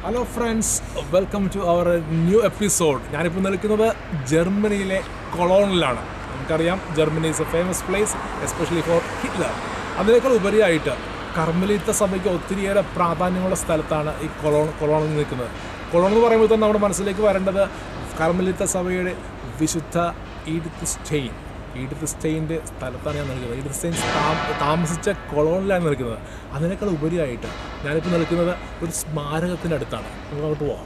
Hello friends welcome to our new episode ഞാനിപ്പോൾ നിൽക്കുന്നത് ജർമ്മനിയിലെ കൊളോണിലാണ് നമുക്കറിയാം Germany is a famous place especially for Hitler അതിനേക്കാൾ ഉപരിയായിട്ട് കർമ്മലിത്ത സഭയ്ക്ക് ഒത്തിരിയേറെ പ്രാധാന്യമുള്ള സ്ഥലത്താണ് ഈ കൊളോൺ കൊളോണിൽ നിൽക്കുന്നത് കൊളോൺ എന്ന് പറയുമ്പോൾ തന്നെ നമ്മുടെ മനസ്സിലേക്ക് വരേണ്ടത് കർമ്മലിത്ത സഭയുടെ വിശുദ്ധ ഈഡിത്ത് സ്റ്റെയിൻ ഈഡിത്ത് സ്റ്റെയിൻ്റെ സ്ഥലത്താണ് ഞാൻ നിൽക്കുന്നത് ഈഡിത്ത് സ്റ്റെയിൻ താ- താമസിച്ച കൊളോണിലാണ് നിൽക്കുന്നത് അതിനേക്കാൾ ഉപരിയായിട്ട് ഞാനിപ്പോൾ നിൽക്കുന്നത് ഒരു സ്മാരകത്തിൻ്റെ അടുത്താണ് നമുക്ക് അങ്ങോട്ട് പോവാം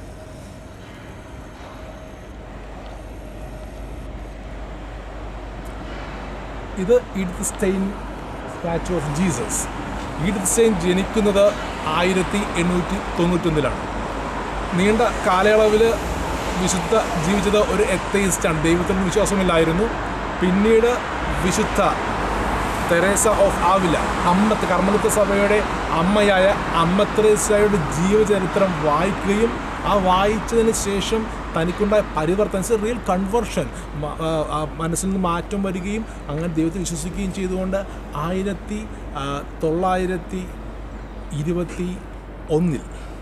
ഇത് Edith Stein statue of Jesus Edith Stein ജനിക്കുന്നത് ആയിരത്തി എണ്ണൂറ്റി തൊണ്ണൂറ്റൊന്നിലാണ് നീണ്ട കാലയളവിൽ വിശുദ്ധ ജീവിച്ചത് ഒരു എത്തയിസ്റ്റാണ് ദൈവത്തിന് വിശ്വാസമില്ലായിരുന്നു പിന്നീട് വിശുദ്ധ തെരേസ ഓഫ് ആവില അമ്മ കർമ്മലിത്ത സഭയുടെ അമ്മയായ അമ്മ തെരേസയുടെ ജീവചരിത്രം വായിക്കുകയും ആ വായിച്ചതിന് ശേഷം തനിക്കുണ്ടായ പരിവർത്തനം റിയൽ കൺവേർഷൻ മനസ്സിൽ നിന്ന് മാറ്റം വരികയും അങ്ങനെ ദൈവത്തെ വിശ്വസിക്കുകയും ചെയ്തുകൊണ്ട് ആയിരത്തി ആ, തൊള്ളായിരത്തി ഇരുപത്തി ഒന്നിൽ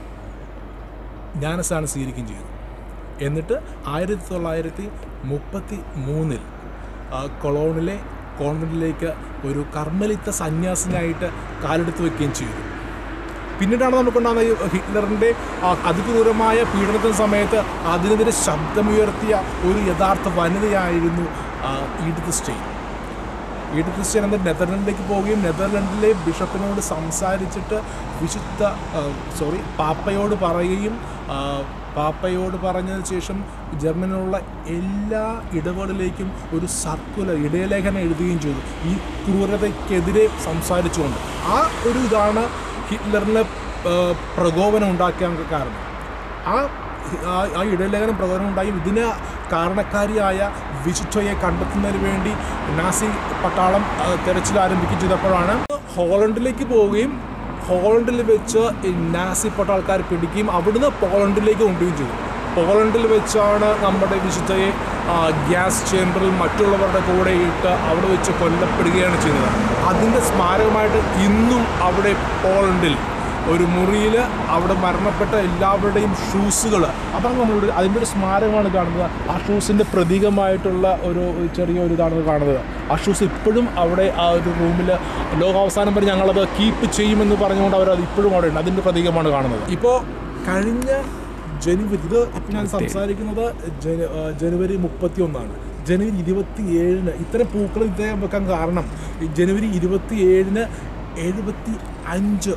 ജ്ഞാനസ്ഥാനം സ്വീകരിക്കുകയും ചെയ്തു എന്നിട്ട് ആയിരത്തി തൊള്ളായിരത്തി മുപ്പത്തി മൂന്നിൽ കൊളോണിലെ കോൺവെൻറ്റിലേക്ക് ഒരു കർമ്മലിത്ത സന്യാസിനായിട്ട് കാലെടുത്ത് വയ്ക്കുകയും ചെയ്തു പിന്നീടാണ് നമുക്കുണ്ടാകുന്ന ഈ ഹിറ്റ്ലറിൻ്റെ ആ അതിക്രൂരമായ പീഡനത്തിന് സമയത്ത് അതിനെതിരെ ശബ്ദമുയർത്തിയ ഒരു യഥാർത്ഥ വനിതയായിരുന്നു ആ, ഈഡിത്ത് സ്റ്റെയിൻ ഈഡിത്ത് ക്രിസ്ത്യൻ എന്ന നെതർലൻഡിലേക്ക് പോവുകയും നെതർലൻഡിലെ ബിഷപ്പിനോട് സംസാരിച്ചിട്ട് വിശുദ്ധ സോറി പാപ്പയോട് പറയുകയും ആ, പാപ്പയോട് പറഞ്ഞതിന് ശേഷം ജർമ്മനിയിലുള്ള എല്ലാ ഇടവുകളിലേക്കും ഒരു സർക്കുലർ ഇടയലേഖനം എഴുതുകയും ചെയ്തു ഈ ക്രൂരതയ്ക്കെതിരെ സംസാരിച്ചുകൊണ്ട് ആ ഒരു ഇതാണ് ഹിറ്റ്ലറിന് ആ, പ്രകോപനം ഉണ്ടാക്കാൻ കാരണം ആ ആ- ആ ഇടലേഖനം പ്രകടനം ഉണ്ടായി ഇതിന് കാരണക്കാരിയായ വിശുദ്ധയെ കണ്ടെത്തുന്നതിന് വേണ്ടി നാസി പട്ടാളം ആ, തെരച്ചിൽ ആരംഭിക്കുകയും ചെയ്തപ്പോഴാണ് ഹോളണ്ടിലേക്ക് പോവുകയും ഹോളണ്ടിൽ വെച്ച് ഈ നാസി പട്ടാൾക്കാർ പിടിക്കുകയും അവിടുന്ന് പോളണ്ടിലേക്ക് കൊണ്ടുപോവുകയും ചെയ്തു പോളണ്ടിൽ വെച്ചാണ് നമ്മുടെ വിശുദ്ധയെ ആ, ഗ്യാസ് ചേമ്പറിൽ മറ്റുള്ളവരുടെ കൂടെ ഇട്ട് അവിടെ വെച്ച് കൊല്ലപ്പെടുകയാണ് ചെയ്യുന്നത് അതിൻ്റെ സ്മാരകമായിട്ട് ഇന്നും അവിടെ പോളണ്ടിൽ ഒരു മുറിയിൽ അവിടെ മരണപ്പെട്ട എല്ലാവരുടെയും ഷൂസുകൾ അതാണ് നമ്മളോട് അതിൻ്റെ ഒരു സ്മാരകമാണ് കാണുന്നത് ആ ഷൂസിൻ്റെ പ്രതീകമായിട്ടുള്ള ഒരു ചെറിയ ഒരു ഇതാണ് കാണുന്നത് ആ ഷൂസ് ഇപ്പോഴും അവിടെ ആ ഒരു റൂമിൽ ലോകാവസാനം വരെ ഞങ്ങളത് കീപ്പ് ചെയ്യുമെന്ന് പറഞ്ഞുകൊണ്ട് അവർ അത് ഇപ്പോഴും അവിടെ ഉണ്ട് അതിൻ്റെ പ്രതീകമാണ് കാണുന്നത് ഇപ്പോൾ കഴിഞ്ഞ ജനുവരി ഇത് ഇപ്പം ഞാൻ സംസാരിക്കുന്നത് ജന- ആ, ജനുവരി മുപ്പത്തി ഒന്നാണ് ജനുവരി ഇരുപത്തി ഏഴിന് ഇത്തരം പൂക്കൾ ഇദ്ദേഹം വെക്കാൻ കാരണം ഈ ജനുവരി ഇരുപത്തി ഏഴിന് എഴുപത്തി അഞ്ച്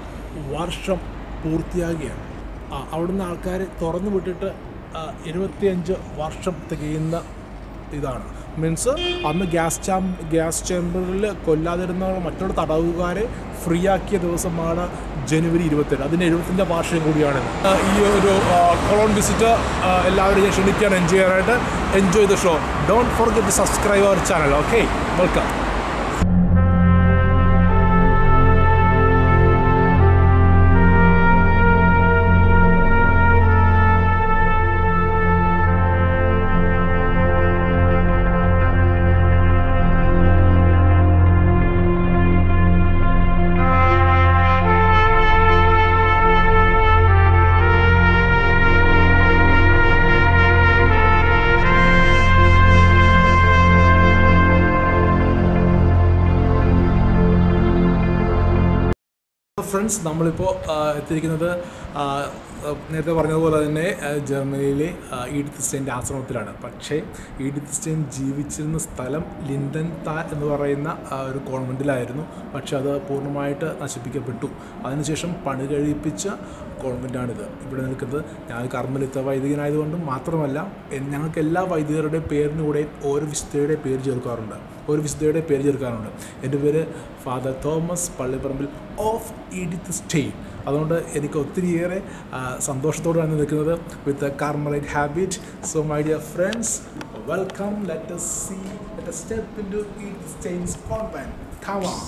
വർഷം പൂർത്തിയാകുകയാണ് ആ, അവിടുന്ന് ആൾക്കാരെ തുറന്നു വിട്ടിട്ട് എഴുപത്തിയഞ്ച് വർഷം തികയുന്ന ഇതാണ് മീൻസ് അന്ന് ഗ്യാസ് ചാം ഗ്യാസ് ചേമ്പറിൽ കൊല്ലാതിരുന്ന മറ്റുള്ള തടവുകാരെ ഫ്രീ ആക്കിയ ദിവസമാണ് ജനുവരി ഇരുപത്തേഴ് അതിൻ്റെ എഴുപത്തിൻ്റെ വാർഷികം കൂടിയാണ് ഇന്ന്. ആ, ഈ ഒരു കൊളോൺ വിസിറ്റ് എല്ലാവരും ഞാൻ ക്ഷണിക്കുകയാണ് എൻജോയ് ചെയ്യാനായിട്ട് enjoy the show don't forget to subscribe our channel okay welcome friends നമ്മളിപ്പോൾ എത്തിയിരിക്കുന്നത് ആ, ആ, നേരത്തെ പറഞ്ഞതുപോലെ തന്നെ ആ, ജർമ്മനിയിലെ ആ, ഈഡിത്ത് സ്റ്റെയിൻ്റെ ആശ്രമത്തിലാണ് പക്ഷേ ഈഡിത്ത് സ്റ്റെയിൻ ജീവിച്ചിരുന്ന സ്ഥലം ലിൻഡൻ താ എന്ന് പറയുന്ന ആ, ഒരു കോൺവെൻറ്റിലായിരുന്നു പക്ഷേ അത് പൂർണ്ണമായിട്ട് നശിപ്പിക്കപ്പെട്ടു അതിനുശേഷം പണി കഴിപ്പിച്ച കോൺവെൻറ്റാണിത് ഇവിടെ നിൽക്കുന്നത് ഞാൻ കർമ്മലിത്ത വൈദികനായതുകൊണ്ടും മാത്രമല്ല എൻ- ഞങ്ങൾക്ക് എല്ലാ വൈദികരുടെയും പേരിന് കൂടെ ഓരോ വിശുദ്ധയുടെ പേര് ചേർക്കാറുണ്ട് ഒരു വിശുദ്ധയുടെ പേര് ചേർക്കാറുണ്ട് എൻ്റെ പേര് father Thomas Pallipparambil of Edith Stein അതുകൊണ്ട് എനിക്ക് ഒത്തിരിയേറെ ആ, സന്തോഷത്തോടെയാണ് നിൽക്കുന്നത് with Carmelite habit so my dear friends welcome let see let step in to Edith Stein's convent Come on.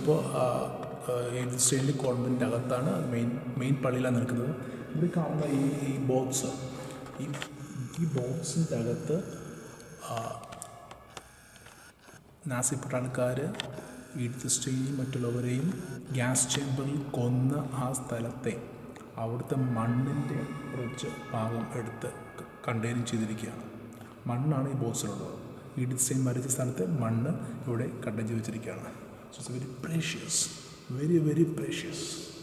നമ്മളിപ്പോൾ ഏത് സ്റ്റേജിൽ കോൺവെൻറ്റ് അകത്താണ് മെയിൻ മെയിൻ പള്ളിയിലാണ് നിൽക്കുന്നത് ഇവിടെ കാണുന്ന ഈ ഈ ബോക്സ് ഈ ഈ ബോക്സിൻ്റെ അകത്ത് നാസി പട്ടാളക്കാർ ഈഡ്ത്ത് സ്റ്റേയും മറ്റുള്ളവരെയും ഗ്യാസ് ചേമ്പറിൽ കൊന്ന ആ സ്ഥലത്തെ അവിടുത്തെ മണ്ണിൻ്റെ കുറച്ച് ഭാഗം എടുത്ത് കണ്ടെയ്ൻ ചെയ്തിരിക്കുകയാണ് മണ്ണാണ് ഈ ബോക്സിലുള്ളത് ഈഡ്ത്ത് സ്റ്റെയിൻ മരിച്ച സ്ഥലത്തെ മണ്ണ് ഇവിടെ കണ്ടെയ്ൻ ചെയ്ത് വെച്ചിരിക്കുകയാണ് it's very precious very very precious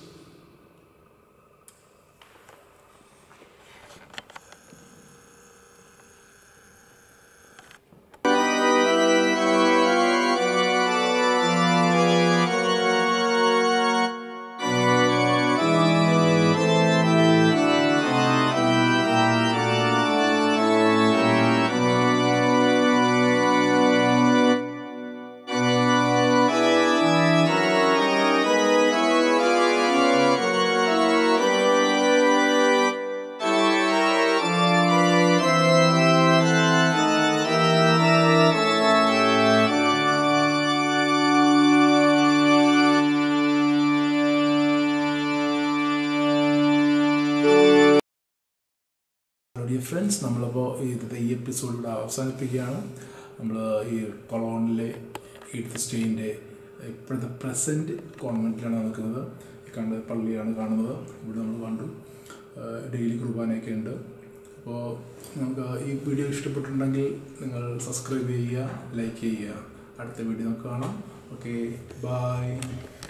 dear friends നമ്മളിപ്പോൾ ഇന്നത്തെ ഈ എപ്പിസോഡിലൂടെ അവസാനിപ്പിക്കുകയാണ് നമ്മൾ ഈ കൊളോണിലെ എയ്ത്ത് സ്റ്റേയിൻ്റെ ഇപ്പോഴത്തെ പ്രസൻറ്റ് കോൺവെൻറ്റിലാണ് നിൽക്കുന്നത് ഈ കണ്ട പള്ളിയാണ് കാണുന്നത് ഇവിടെ നമ്മൾ കണ്ടു ഡെയിലി കുർബാനയൊക്കെ ഉണ്ട് അപ്പോൾ നമുക്ക് ഈ വീഡിയോ ഇഷ്ടപ്പെട്ടിട്ടുണ്ടെങ്കിൽ നിങ്ങൾ സബ്സ്ക്രൈബ് ചെയ്യുക ലൈക്ക് ചെയ്യുക അടുത്ത വീഡിയോ നമുക്ക് കാണാം ഓക്കെ ബായ്